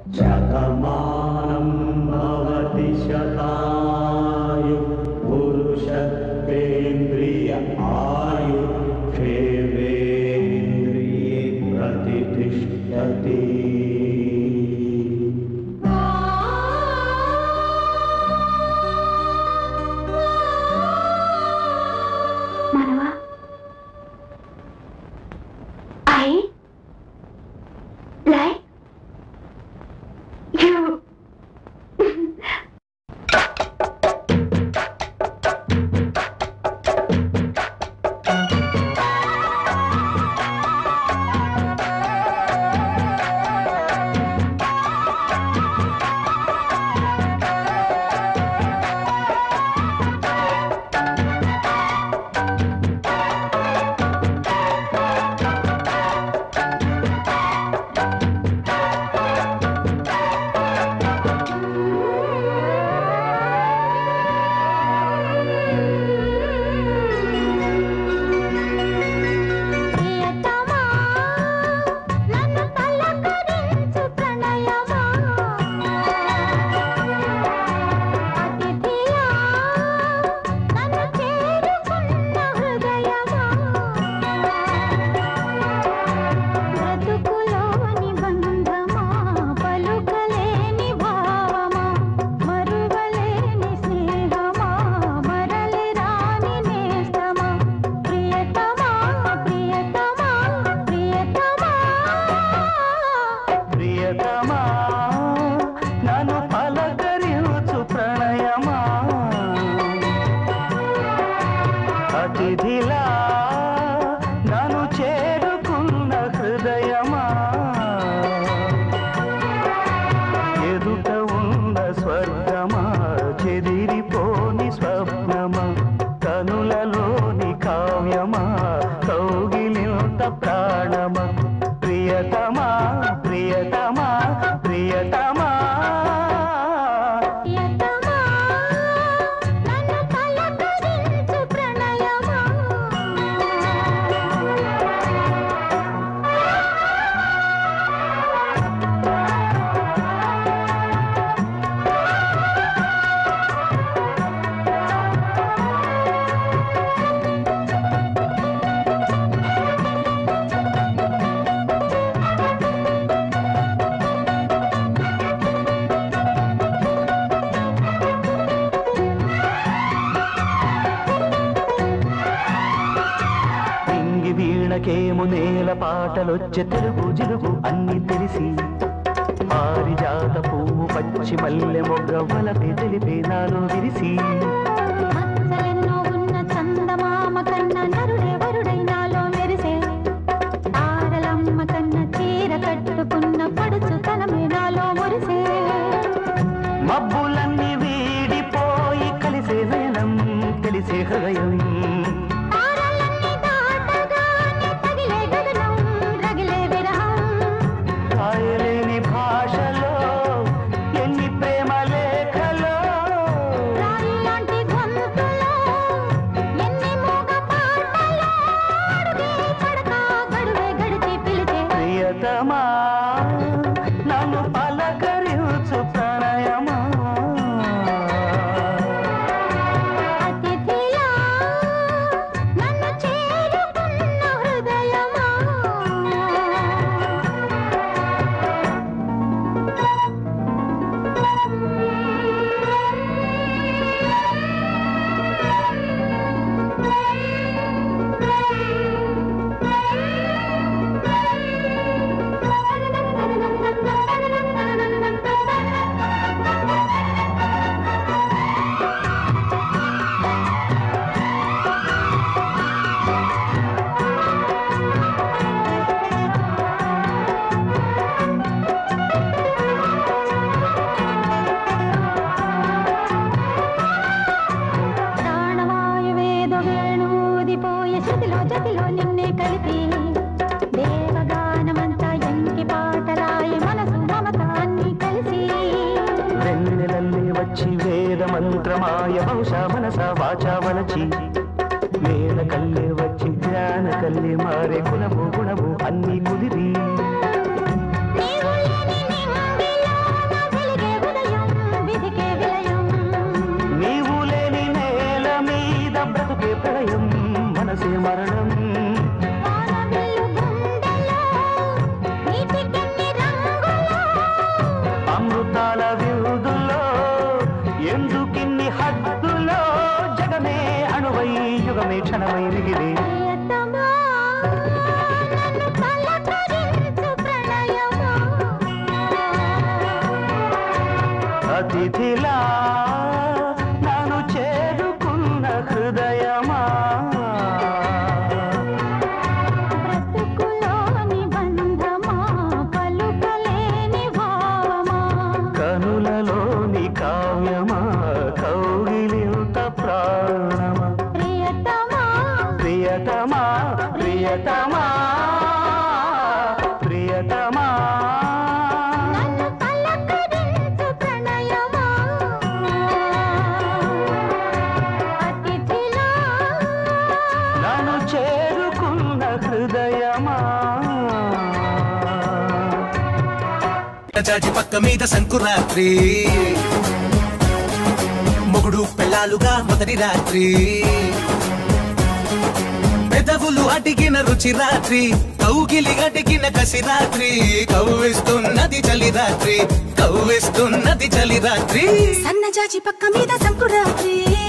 శతమానం భవతి శతాయు పురుషేంద్రియ ఆయు క్షేవేంద్రియే ప్రతిష్టతి మనవా ఐ లైక్ యూ బ్రతుకులోని బంధమా పలుకలేని భావమా మరువలేని స్నేహమా మరలి రాని నేస్తమా ప్రియతమా ప్రియతమా ప్రియతమా ప్రియతమా నన్ను పలకరించు ప్రణయమా అతిథిలా నన్ను చేరుకున్న హృదయమా ఎదుట ఉన్న స్వర్గమా చెదిరిపోని స్వప్నమా కనులలోని కావ్యమా కౌగిలింత ప్రాణమా ప్రియతమా ప్రియతమా ప్రియతమా ప్రియతమా నన్ను పలకరించు ప్రణయమా ఇంగి వీణకేము నేల పాటలొచ్చే తెలుగు జిలుగు అన్ని తెలిసి పారిజాత పువ్వు పచ్చి మల్లె మొగ్గ వలపే తెలిపే నాలో విరిసి మచ్చలెన్నో ఉన్న చందమామ కన్న నరుడే వరుడై నాలో మెరిసే తారలమ్మ కన్న చీర కట్టుకున్న పడుచు తనమే నాలో మురిసే మబ్బులన్నీ వీడిపోయి కలిసే నయనం తెలిసే హృదయం తారలన్నీ దాటగానే తగిలే గగనం రగిలే విరహం రాయలేని భాషలో ఎన్ని ప్రేమ లేఖలో రాయిలాంటి గొంతులో ఎన్ని మూగ పాటలో అడుగే పడక గడువే గడిచి పిలిచే ప్రియతమా నన్ను పలకరించు ప్రణయమా అతిథిలా నన్ను చేరుకున్న హృదయమా ప్రాణవాయువేదో వేణూదిపోయే శృతిలో జతిలో నిన్నే కలిపి దేవగానమంతా ఎంకి పాటలాయ మనసు మమత అన్ని కలిసి వెన్నెలల్లే వచ్చి వేద మంత్రమాయ బహుశా మనస వాచా వలచి వేద కల్లే వచ్చి జ్ఞాన కల్లే మారే కులము గుణము అన్ని కుదిరి నీవు లేని నింగిలో అతిథిలా నన్ను చేరుకున్న హృదయమా బ్రతుకులోని బంధమా పలుకలేని భావమా కనులలోని కావ్యమా కౌగిలింత ప్రాణమా ప్రియతమా ప్రియతమా ప్రియతమా ప్రియతమా నన్ను పలకరించు ప్రణయమా అతిథిలా నన్ను చేరుకున్న హృదయమా జాజి పక్క మీద సంకురాత్రి మొగుడు పెళ్ళాలుగా మొదటి రాత్రి పెదవులు అడిగిన రుచి రాత్రి కౌగిలి అడిగిన కసి రాత్రి కవ్విస్తున్నది చలి రాత్రి కవ్విస్తున్నది చలి రాత్రి సన్నజాజి పక్క మీద సంకురాత్రి